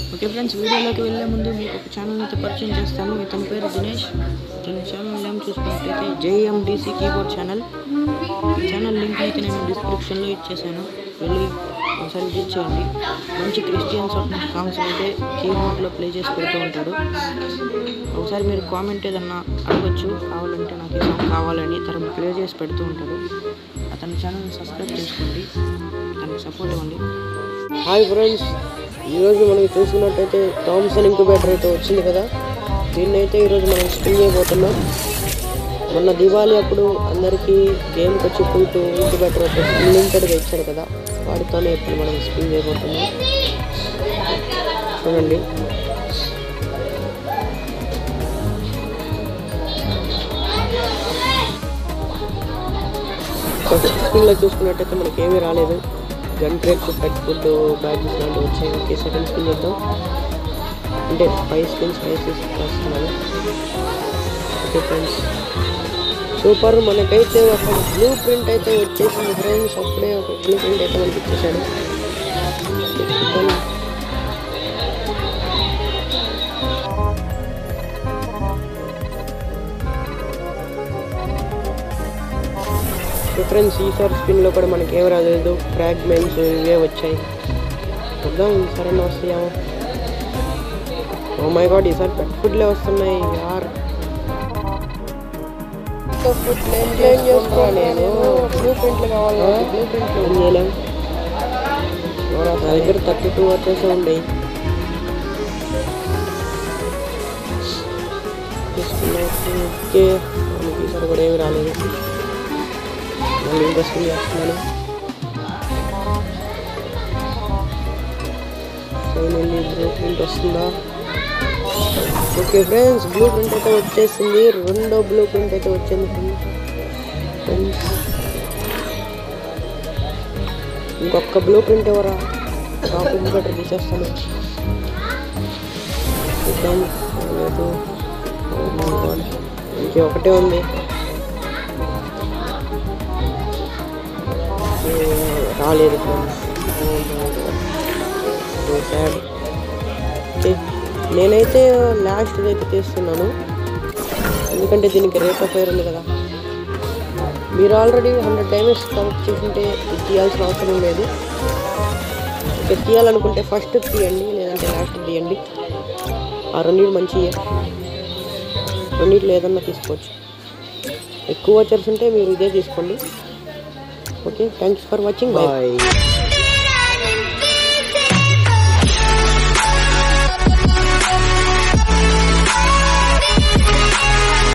Okay friends వీడియోలోకి వెళ్ళే ముందు మీకు ఒక ఛానల్ అయితే పరిచయం చేస్తాను ఇతని పేరు దినేష్ ఇతని ఛానల్ నేమ్ చూసుకున్నట్టయితే జేఎండిసి కీబోర్డ్ ఛానల్ ఈ ఛానల్ లింక్ అయితే నేను డిస్క్రిప్షన్లో ఇచ్చేసాను వెళ్ళి ఒకసారి విజిట్ చేయండి మంచి క్రిస్టియన్ సాంగ్స్ అయితే కీబోర్డ్లో ప్లే చేసి పెడుతూ ఉంటాడు ఒకసారి మీరు కామెంట్ ఏదన్నా అడగచ్చు కావాలంటే నాకు ఈ సాంగ్ కావాలని తను ప్లే చేసి పెడుతూ ఉంటాడు అతని ఛానల్ని సబ్స్క్రైబ్ చేసుకోండి తనకి సపోర్ట్ ఇవ్వండి హాయ్ ఫ్రెండ్స్ ఈరోజు మనకి చూసుకున్నట్టయితే థామ్సన్ ఇంక్యుబేటర్ అయితే వచ్చింది కదా దీన్ని అయితే ఈరోజు మనం స్పిన్ చేయబోతున్నాం మొన్న దివాళీ అప్పుడు అందరికీ గేమ్కి వచ్చి టూ ఇంక్యుబేటర్ వచ్చేసి అన్లిమిటెడ్గా ఇచ్చారు కదా వాటితోనే ఇప్పుడు మనం స్పిన్ చేయబోతున్నాం చూడండి ఫస్ట్ స్పిన్లో చూసుకున్నట్టయితే మనకి ఏమీ రాలేదు gun crates pet food batches లాంటివి వచ్చాయి ఓకే సెకండ్ స్పిన్ చేద్దాం అంటే ఫైవ్ స్పిన్స్ ఫైవ్ స్పిన్స్ వస్తున్నాను ఓకే ఫ్రెండ్స్ సూపర్ మనకైతే ఒక బ్లూ ప్రింట్ అయితే వచ్చేసింది ఫ్రెండ్స్ అప్పుడే ఒక బ్లూ ప్రింట్ అయితే మనకి ఇచ్చేసాడు చూద్దాం. సో ఫ్రెండ్స్ ఈసారి స్పిన్లో కూడా మనకి ఏం రాలేదు ఫ్రాగ్మెంట్స్ ఇవే వచ్చాయి చూద్దాం ఈసారి వస్తాయేమో ఓ మై గాడ్ ఈసారి పెట్ ఫుడ్లే వస్తున్నాయి యార్ ఫుడ్ క్లెయిమ్ చేసుకో నేను బ్లూ ప్రింట్లు కావాలి బ్లూ ప్రింట్లు ఏం చేయలేం నా దగ్గర థర్టీ టూ వచ్చేసి ఉండేవి ఓకే మనకి ఈసారి కూడా ఏమి రాలేదు మళ్ళీ ఇంట్రెస్టింగ్ చేస్తున్నాను ఫైనల్లీ బ్లూ ప్రింట్ వస్తుందా ఓకే ఫ్రెండ్స్ బ్లూ ప్రింట్ అయితే వచ్చేసింది రెండో బ్లూ ప్రింట్ అయితే వచ్చింది ఫ్రెండ్స్ ఇంకొక బ్లూ ప్రింట్ ఎవరా టాప్ ఇంకొకటి తీసేస్తాను చూద్దాం లేదు Oh my God. ఇంకే ఒకటే ఉంది ఏ, రాలేదు ఫ్రెండ్స్ సాడ్ నేనైతే లాస్ట్ అయితే తీస్తున్నాను ఎందుకంటే దీనికి రేట్ ఆఫ్ ఫైర్ ఉంది కదా మీరు ఆల్రెడీ హండ్రెడ్ డ్యామేజ్ కలెక్ట్ చేసింటే ఇది తీయాల్సిన అవసరం లేదు ఇక తీయాలనుకుంటే ఫస్ట్ తీయండి లేదంటే లాస్ట్ తీయండి ఆ రెండింటి మంచియే రెండింటిలో ఏదన్నా తీసుకోవచ్చు ఎక్కువ వచ్చర్స్ ఉంటే మీరు ఇదే తీసుకోండి okay thanks for watching bye